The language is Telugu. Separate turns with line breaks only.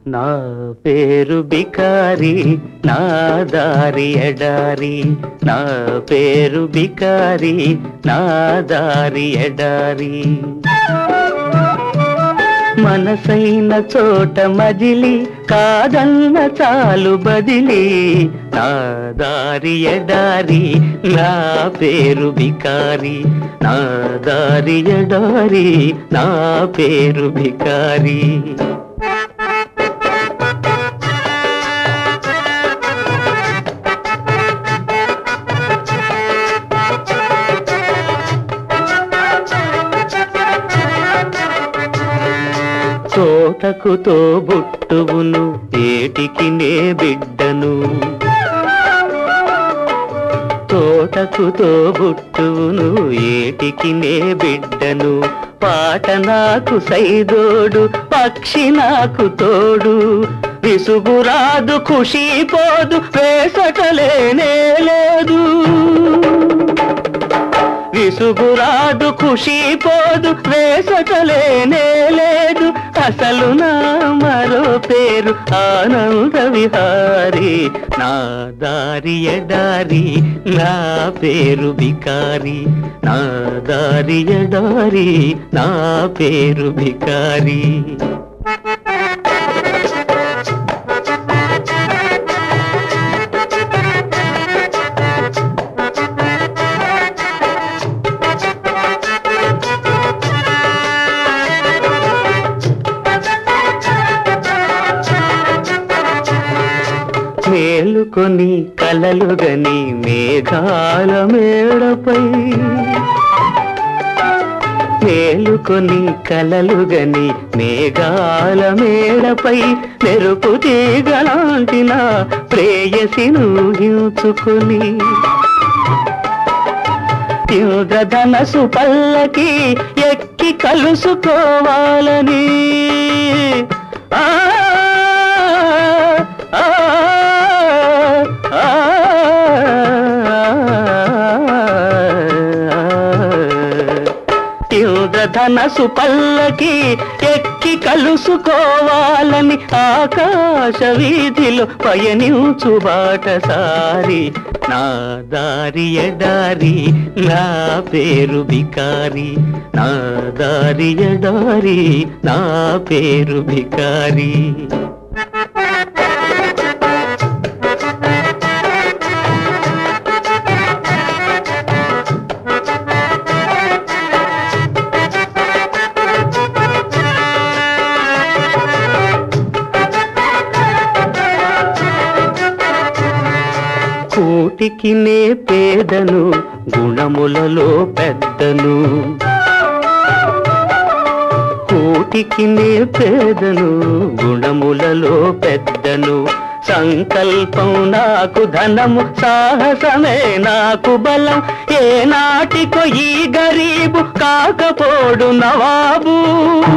నా పేరు బికారి నా దారి ఎడారి నా పేరు బికారి నా దారి ఎడారి మనసైన చోట మజిలి కాదన్న చాలు బదిలి నా దారి ఎడారి నా పేరు బికారి నా దారి ఎడారి నా పేరు బికారి తోటకు తోబుట్టువును ఏటికి నే బిడ్డను తోటకు తోబుట్టువును ఏటికి నే బిడ్డను పాట నాకు సైదోడు పక్షి నాకు తోడు విసుగురాదు ఖుషి పోదు వేసటలేనే లేదు విసుగురాదు ఖుషి పోదు వేసటలేనే లేదు అసలు నా మరో పేరు ఆనంద విహారి నా దారి ఎడారి నా పేరు బికారి నా దారి ఎడారి నా పేరు బికారి మేలుకొని కలలుగని మేఘాల మేడపై మేలుకొని కలలుగని మేఘాల మేడపై మెరుపు తీగలాంటిన ప్రేయసిను హించుకొని ఇంద్రధనసు పల్లకి ఎక్కి కలుసుకోవాలని ఆ ఆ, ఆ, ఇంద్రధనసు పల్లకి ఎక్కి కలుసుకోవాలని ఆకాశ వీధిలో పయనించు బాటసారి నా దారి ఎడారి నా పేరు బికారి నా దారి ఎడారి నా పేరు బికారి కూటికి నే పేదను గుణములలో పెద్దను కూటికి నే పేదను గుణములలో పెద్దను సంకల్పం నాకు ధనము సాహసమే నాకు బలం ఏ నాటికో ఈ గరీబు కాకపోడు నవాబు